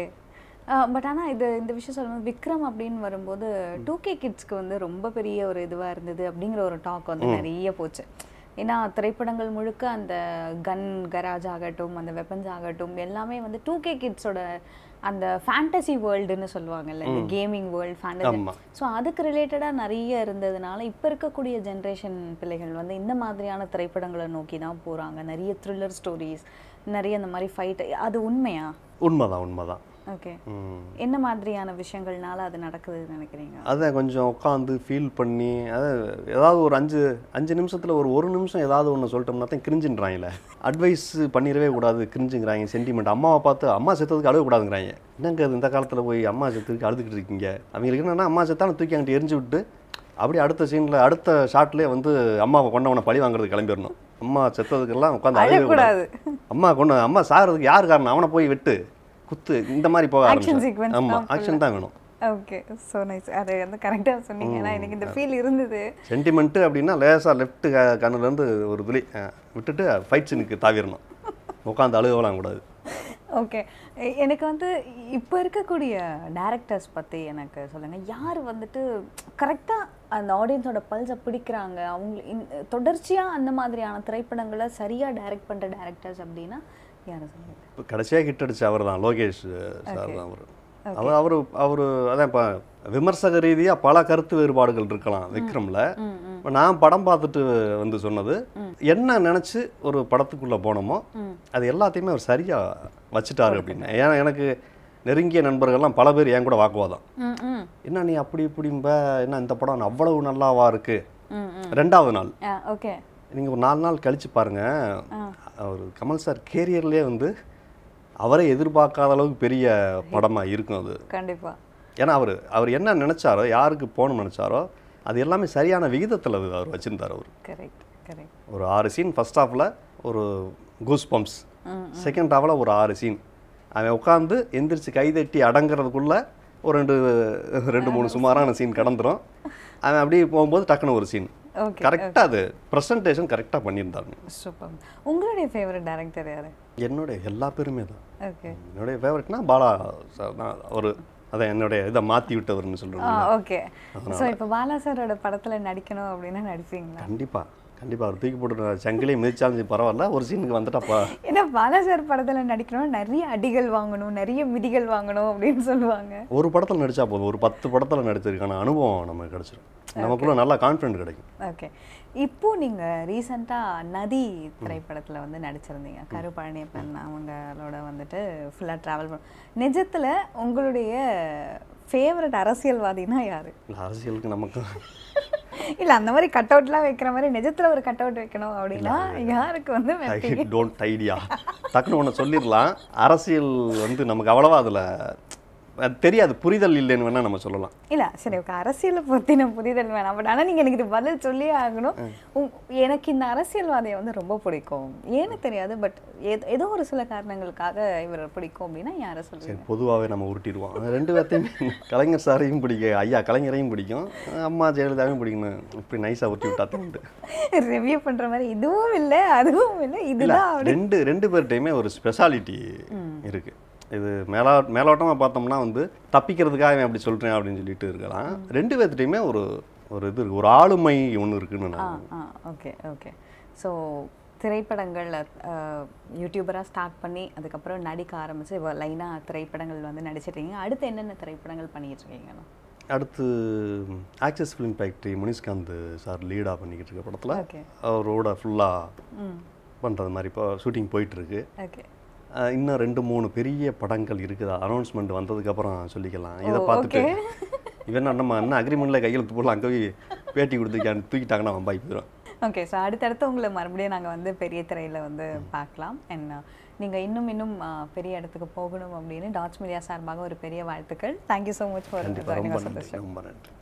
பட் ஆனால் இது இந்த விஷயம் சொல்லும்போது விக்ரம் அப்படின்னு வரும்போது டூ கே கிட்ஸ்க்கு வந்து ரொம்ப பெரிய ஒரு இதுவாக இருந்தது அப்படிங்கிற ஒரு டாக் வந்து நிறைய போச்சு ஏன்னா திரைப்படங்கள் முழுக்க அந்த கன் கராஜ் ஆகட்டும் அந்த வெப்பன்ஸ் ஆகட்டும் எல்லாமே வந்து டூ கே கிட்ஸோட அந்த ஃபேண்டசி வேர்ல்டுன்னு சொல்லுவாங்கல்ல இந்த கேமிங் வேர்ல்டு ஃபேண்டசி ஆமா. ஸோ அதுக்கு ரிலேட்டடாக நிறைய இருந்ததுனால இப்போ இருக்கக்கூடிய ஜென்ரேஷன் பிள்ளைகள் வந்து இந்த மாதிரியான திரைப்படங்களை நோக்கி தான் போகிறாங்க நிறைய த்ரில்லர் ஸ்டோரிஸ் நிறைய இந்த மாதிரி ஃபைட் அது உண்மையா உண்மைதான் உண்மைதான் ஓகே ம். என்ன மாதிரியான விஷயங்கள்னால அது நடக்குதுன்னு நினைக்கிறீங்க அதை கொஞ்சம் உட்காந்து ஃபீல் பண்ணி அது ஏதாவது ஒரு அஞ்சு அஞ்சு நிமிஷத்தில் ஒரு ஒரு நிமிஷம் ஏதாவது ஒன்று சொல்லிட்டோம்னா தான் கிரிஞ்சுன்றாங்களே அட்வைஸ் பண்ணிடவே கூடாது கிரிஞ்சுங்கிறாங்க சென்டிமெண்ட் அம்மாவை பார்த்து அம்மா செத்ததுக்கு அழுகக்கூடாதுங்கிறாங்க என்னங்க அது இந்த காலத்தில் போய் அம்மா செத்துக்கு அழுதுகிட்டு இருக்கீங்க அவங்களுக்கு என்னன்னா அம்மா செத்தான தூக்கி அங்கிட்டு எரிஞ்சு விட்டு அப்படி அடுத்த சீனில் அடுத்த ஷாட்லேயே வந்து அம்மாவை கொண்டவனை பழி வாங்குறது கிளம்பிடணும் அம்மா செத்ததுக்கெல்லாம் உட்காந்து அழக்கூடாது. அழுகக்கூடாது அம்மா கொண்டு அம்மா சாகிறதுக்கு யார் காரணம் அவனை போய் வெட்டு குத்து இந்த மாதிரி போக Action ஆரம்பிச்சு sequence ஆமாம் தான் ஆக்ஷன் தான் வேணும் ஓகே ஸோ நைஸ் அது வந்து கரெக்டாக சொன்னீங்க ஏன்னா எனக்கு இந்த ஃபீல் இருந்தது சென்டிமெண்ட்டு அப்படின்னா லேசாக லெஃப்ட் கண்ணுலேருந்து ஒரு துளி அஹ், விட்டுட்டு ஃபைட் சீனுக்கு தாவிடணும் உட்காந்து அழுகலாம் கூடாது ஓகே எனக்கு வந்து இப்போ இருக்கக்கூடிய டேரக்டர்ஸ் பற்றி எனக்கு சொல்லுங்கள் யார் வந்துட்டு கரெக்டாக அந்த ஆடியன்ஸோட பல்ஸை பிடிக்கிறாங்க அவங்க இந்த- தொடர்ச்சியா அந்த மாதிரியான திரைப்படங்களை சரியாக டைரக்ட் பண்ணுற டேரக்டர்ஸ் அப்படின்னா யாரை சொல்லுங்கள் இப்போ கடைசியாக ஹிட் அடிச்ச அவர் தான் லோகேஷ் சார் தான் அவர் அவர் அவர் அவர் அதான் இப்போ விமர்சக ரீதியாக பல கருத்து வேறுபாடுகள் இருக்கலாம் விக்ரமில் இப்போ நான் படம் பார்த்துட்டு வந்து சொன்னது என்ன நினச்சி ஒரு படத்துக்குள்ளே போனோமோ அது எல்லாத்தையுமே அவர் சரியாக வச்சுட்டாரு அப்படின்னு ஏன்னா எனக்கு நெருங்கிய நண்பர்கள்லாம் பல பேர் என் கூட வாக்குவாதம் ம் ம் என்ன நீ அப்படி இப்படிம்ப என்ன இந்த படம் அவ்வளவு நல்லாவா இருக்கு ம் ம் ரெண்டாவது நாள் ஆ ஓகே நீங்கள் ஒரு நாலு நாள் கழிச்சு பாருங்க அவர் கமல் சார் கேரியர்லேயே வந்து அவரே எதிர்பார்க்காத அளவுக்கு பெரிய படமாக இருக்கும் அது கண்டிப்பாக ஏன்னா அவர் அவர் என்ன நினைச்சாரோ யாருக்கு போகணும்னு நினைச்சாரோ அது எல்லாமே சரியான விகிதத்தில் அது அவர் வச்சிருந்தார் அவர் கரெக்ட் கரெக்ட் ஒரு ஆறு சீன் ஃபர்ஸ்ட் ஹாஃபில் ஒரு கூஸ் பம்ப்ஸ் செகண்ட் ஹாஃபில் ஒரு ஆறு சீன் அவன் உட்காந்து எந்திரிச்சு கைதட்டி அடங்குறதுக்குள்ள ஒரு ரெண்டு ரெண்டு மூணு சுமாரான சீன் கடந்துரும் அவன் அப்படியே போகும்போது டக்குன்னு ஒரு சீன் ஓகே கரெக்டாக அது ப்ரெசன்டேஷன் கரெக்டாக பண்ணியிருந்தாங்க சூப்பர் உங்களுடைய ஃபேவரட் டேரக்டர் யாரு என்னுடைய எல்லா பேருமே தான் ஓகே என்னுடைய ஃபேவரட்னா பாலா சார் தான் அவர் அதான் என்னுடைய இதை மாற்றி விட்டவர்னு ஆ சொல்கிறேன் ஓகே ஸோ இப்போ பாலா சாரோட படத்தில் நடிக்கணும் அப்படின்னா நடிப்பீங்களா கண்டிப்பாக கண்டிப்பாக அவர் தூக்கி போட்டு சங்கிலியை மிதிச்சாலும் சரி பரவாயில்ல ஒரு சீனுக்கு வந்துட்டாப்பா ஏன்னா பாலா சார் படத்தில் நடிக்கணும் நிறைய அடிகள் வாங்கணும் நிறைய மிதிகள் வாங்கணும் அப்படின்னு சொல்லுவாங்க ஒரு படத்தில் நடிச்சா போதும் ஒரு பத்து படத்தில் நடிச்சிருக்கான அனுபவம் நமக்கு கிடைச்சிரும் நமக்குள்ள நல்லா கான்ஃபிடென்ட் கிடைக்கும் ஓகே இப்போ நீங்க ரீசெண்டா நதி திரைப்படத்துல வந்து நடிச்சிருந்தீங்க கரு பழனியப்பன் அவங்களோட வந்துட்டு ஃபுல்லா டிராவல் பண்ண நிஜத்துல உங்களுடைய ஃபேவரட் அரசியல்வாதினா யாரு இல்லை அரசியலுக்கு நமக்கு இல்ல அந்த மாதிரி கட் அவுட்லாம் வைக்கிற மாதிரி நிஜத்துல ஒரு கட் அவுட் வைக்கணும் அப்படின்னா யாருக்கு வந்து ஐ வைப்பீங்க? டோன்ட் ஐடியா டக்குன்னு ஒன்று சொல்லிடலாம் அரசியல் வந்து நமக்கு அவ்வளவா அதில் அது தெரியாது புரிதல் இல்லைன்னு வேணால் நம்ம சொல்லலாம் இல்ல சரி ஓகே அரசியலை பத்தின புரிதல் வேணாம் பட் ஆனா நீங்க எனக்கு இது பதில் சொல்லியே ஆகணும் உங்- எனக்கு இந்த அரசியல்வாதியை வந்து ரொம்ப பிடிக்கும் ஏன்னு தெரியாது பட் ஏதோ ஒரு சில காரணங்களுக்காக இவரை பிடிக்கும் அப்படின்னா யாரை சொல்லுவீங்க சரி பொதுவாகவே நம்ம உருட்டிடுவோம் அந்த ரெண்டு பேர்த்தையுமே கலைஞர் சாரையும் பிடிக்கும் ஐயா கலைஞரையும் பிடிக்கும் அம்மா ஜெயலலிதாவையும் பிடிக்கணும் இப்படி நைஸாக உருட்டி விட்டா தண்டு ரிவ்யூ பண்ற மாதிரி இதுவும் இல்லை அதுவும் இல்லை இல்ல இதுதான் அப்படி ரெண்டு ரெண்டு பேர்கிட்டையுமே ஒரு ஸ்பெஷாலிட்டி இருக்கு இது மேலா மேலோட்டமா பார்த்தோம்னா வந்து தப்பிக்கிறதுக்காக இவன் அப்படி சொல்றேன் அப்படின்னு சொல்லிட்டு இருக்கலாம் ரெண்டு பேர்த்திட்டையுமே ஒரு ஒரு இது இருக்கு ஒரு ஆளுமை ஒன்று இருக்குன்னு ஆ நான் ஆ ஓகே ஓகே ஸோ திரைப்படங்கள்ல யூடியூபராக ஸ்டார்ட் பண்ணி அதுக்கப்புறம் நடிக்க ஆரம்பிச்சு இப்போ லைனாக திரைப்படங்கள் வந்து நடிச்சிருக்கீங்க அடுத்து என்னென்ன திரைப்படங்கள் பண்ணிட்டு இருக்கீங்கண்ணா அடுத்து access film factory Munishkanth sir லீடாக பண்ணிக்கிட்டு இருக்க படத்தில் ஓகே அவரோட ஃபுல்லாக ம் பண்ணுறது மாதிரி இப்போ ஷூட்டிங் போயிட்டு இருக்கு ஓகே அஹ் இன்னும் ரெண்டு மூணு பெரிய படங்கள் இருக்குது அனௌன்ஸ்மெண்ட் வந்ததுக்கப்புறம் சொல்லிக்கலாம் இதை ஓ, பார்த்துட்டு okay. இவன் நம்ம என்ன அக்ரிமெண்ட்டில் கையெழுத்து போடலாம் அங்கே போய் பேட்டி கொடுத்துருக்கான்னு தூக்கிட்டாங்கன்னா அவன் பாய் போயிடும் ஓகே ஸோ அடுத்தடுத்து உங்களை மறுபடியும் நாங்கள் வந்து பெரிய திரையில் வந்து பார்க்கலாம் அண்ட் நீங்கள் இன்னும் இன்னும் ஆ, பெரிய இடத்துக்கு போகணும் அப்படின்னு டாட்ஸ் மீடியா சார்பாக ஒரு பெரிய வாழ்த்துக்கள் தேங்க்யூ ஸோ மச் ஃபார் கண்டிப்பாக ரொம்ப நன்றி ரொம்ப நன்றி